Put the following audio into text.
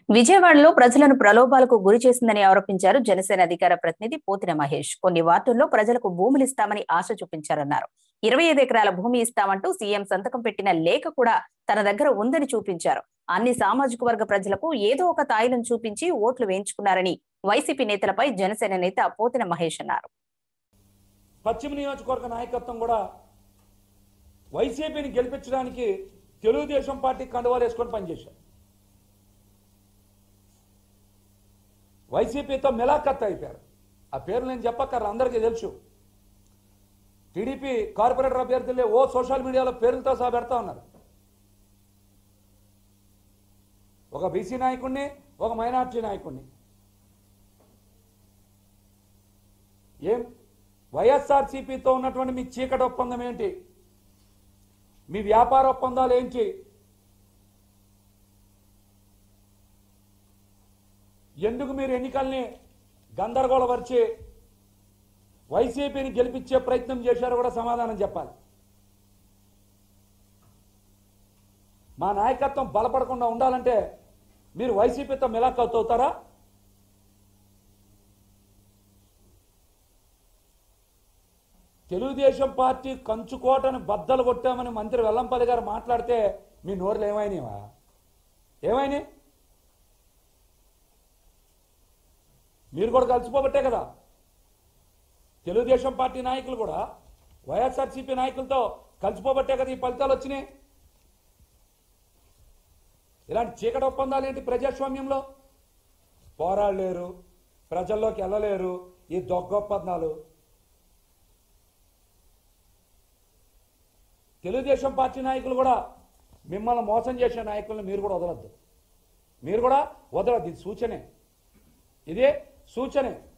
విజయవాడలో ప్రజలను ప్రలోభాలకు గురి చేసిందని ఆరోపించారు జనసేన అధికార ప్రతినిధి పోతిన మహేష్ కొన్ని వార్డుల్లో ప్రజలకు భూములు ఇస్తామని ఆశ చూపించారన్నారు ఇరవై ఐదు ఎకరాల భూమి ఇస్తామంటూ సీఎం సంతకం పెట్టిన లేఖ కూడా తన దగ్గర ఉందని చూపించారు అన్ని సామాజిక వర్గ ప్రజలకు ఏదో ఒక తాయిలను చూపించి ఓట్లు వేయించుకున్నారని వైసీపీ నేతలపై జనసేన నేత పోతిన మహేష్ అన్నారు పశ్చిమ నియోజకవర్గ నాయకత్వం కూడా వైసీపీని గెలిపించడానికి తెలుగుదేశం పార్టీ కండువాలు వేసుకొని పనిచేశారు వైసీపీతో మిలాఖత్ అయిపోయారు ఆ పేరు నేను చెప్పక్కర్ల అందరికీ తెలుసు టీడీపీ కార్పొరేటర్ అభ్యర్థులే ఓ సోషల్ మీడియాలో పేర్లతో సహా పెడతా ఉన్నారు ఒక బీసీ నాయకుడిని ఒక మైనార్టీ నాయకుడిని ఏం వైఎస్ఆర్సీపీతో ఉన్నటువంటి మీ చీకటి ఒప్పందం ఏంటి మీ వ్యాపార ఒప్పందాలు ఏంటి ఎందుకు మీరు ఎన్నికల్ని గందరగోళపరిచి వైసీపీని గెలిపించే ప్రయత్నం చేశారో కూడా సమాధానం చెప్పాలి మా నాయకత్వం బలపడకుండా ఉండాలంటే మీరు వైసీపీతో మిలాఖత్ అవుతారా తెలుగుదేశం పార్టీ కంచుకోటను బద్దలు కొట్టామని మంత్రి వెల్లంపల్లి గారు మాట్లాడితే మీ నోరులు ఏమైనావా ఏమైనాయి మీరు కూడా కలిసిపోబట్టే కదా తెలుగుదేశం పార్టీ నాయకులు కూడా వైఎస్ఆర్సీపీ నాయకులతో కలిసిపోబట్టే కదా ఈ ఫలితాలు వచ్చినాయి ఇలాంటి చీకటి ఒప్పందాలు ఏంటి ప్రజాస్వామ్యంలో పోరాడలేరు ప్రజల్లోకి వెళ్ళలేరు ఈ దొంగ ఒప్పందాలు తెలుగుదేశం పార్టీ నాయకులు కూడా మిమ్మల్ని మోసం చేసే నాయకులను మీరు కూడా వదలొద్దు మీరు కూడా వదలొద్దు ఇది సూచనే ఇదే సూచనే